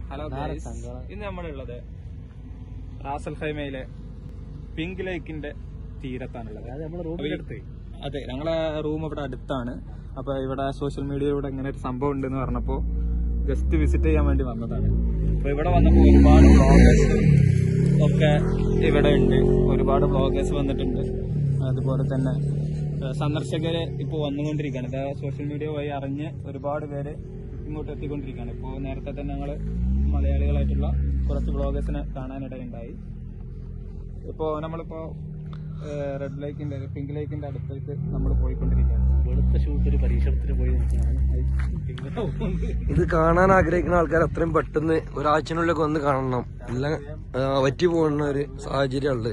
hello guys ഇന്ന് നമ്മളുള്ളത് Ras al ഖൈമയിലെ pink ലേക്കിന്റെ തീരത്താണുള്ളത് നമ്മുടെ റൂമിന്റെ അടുത്ത് അതെ ഞങ്ങളെ റൂം ഇവിടെ അടുത്താണ് അപ്പൊ ഇവിടെ സോഷ്യൽ മീഡിയയിലൂടെ ഇങ്ങനെ ഒരു സംഭവം ഉണ്ടെന്ന് പറഞ്ഞപ്പോ ജസ്റ്റ് വിസിറ്റ് ചെയ്യാൻ വേണ്ടി വന്നതാണ് അപ്പൊ ഇവിടെ വന്നപ്പോ ഒരുപാട് ബ്ലോഗേഴ്സ് ഒക്കെ ഇവിടെ ഉണ്ട് ഒരുപാട് ബ്ലോഗേഴ്സ് വന്നിട്ടുണ്ട് അതുപോലെ തന്നെ ഏഹ്, സന്ദർശകര് ഇപ്പൊ വന്നുകൊണ്ടിരിക്കുകയാണ് ഇത് സോഷ്യൽ മീഡിയ വഴി അറിഞ്ഞ് ഒരുപാട് പേര് ഇങ്ങോട്ട് എത്തിക്കൊണ്ടിരിക്കുകയാണ് ഇപ്പോൾ നേരത്തെ തന്നെ ഞങ്ങൾ മലയാളികളായിട്ടുള്ള കുറച്ച് ബ്ലോഗേഴ്സിനെ കാണാനിടയുണ്ടായി ഇപ്പോ നമ്മളിപ്പോ ഏഹ്, റെഡ് ലേക്കിന്റെ പിങ്ക് ലേക്കിന്റെ അടുത്തേക്ക് നമ്മൾ പോയിക്കൊണ്ടിരിക്കുകയാണ് വെളുത്ത ഷൂട്ട് ഒരു പരീക്ഷണത്തിന് പോയി നിൽക്കുകയാണ് ഇത് കാണാൻ ആഗ്രഹിക്കുന്ന ആൾക്കാർ അത്രയും പെട്ടെന്ന് ഒരാഴ്ചനുള്ളിലൊക്കെ വന്ന് കാണണം എല്ലാം ആ, വറ്റി പോകുന്ന ഒരു സാഹചര്യം ഉള്ളത്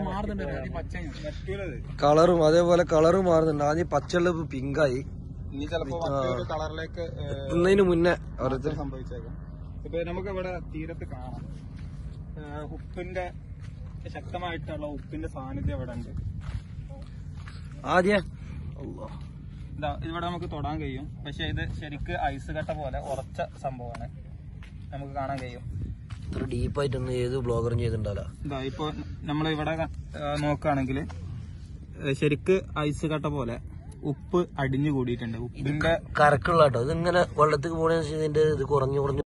കളറും അതേപോലെ കളറും മാറുന്നുണ്ട് ആദ്യം പച്ചുള്ള പിങ്കായി ഇനി ചിലപ്പോ മറ്റൊരു കളറിലേക്ക് എത്തുന്നതിന് മുന്നേ ഓരോരുത്തർ സംഭവിച്ചേക്കാം ഇപ്പൊ നമുക്ക് ഇവിടെ തീരത്ത് കാണാം ഏഹ് ഉപ്പിന്റെ ശക്തമായിട്ടുള്ള ഉപ്പിന്റെ സാന്നിധ്യം ഇവിടെ ഉണ്ട് ആദ്യം ഇതാ ഇവിടെ നമുക്ക് തൊടാൻ കഴിയും പക്ഷെ ഇത് ശരിക്ക് ഐസ് കട്ട പോലെ ഉറച്ച സംഭവമാണ് നമുക്ക് കാണാൻ കഴിയും ഇത്ര ഡീപ്പായിട്ടൊന്നും ഏത് ബ്ലോഗറും ചെയ്തിട്ടുണ്ടല്ലോ ഇതാ ഇപ്പൊ നമ്മൾ ഇവിടെ നോക്കുകയാണെങ്കിൽ ശരിക്ക് ഐസ് കട്ട പോലെ ഉപ്പ് അടിഞ്ഞു കൂടിയിട്ടുണ്ട് ഉപ്പിന്റെ കരക്കുള്ള കേട്ടോ ഇതിങ്ങനെ വെള്ളത്തിൽ പോണ ഇതിന്റെ ഇത് കുറഞ്ഞു കുറഞ്ഞു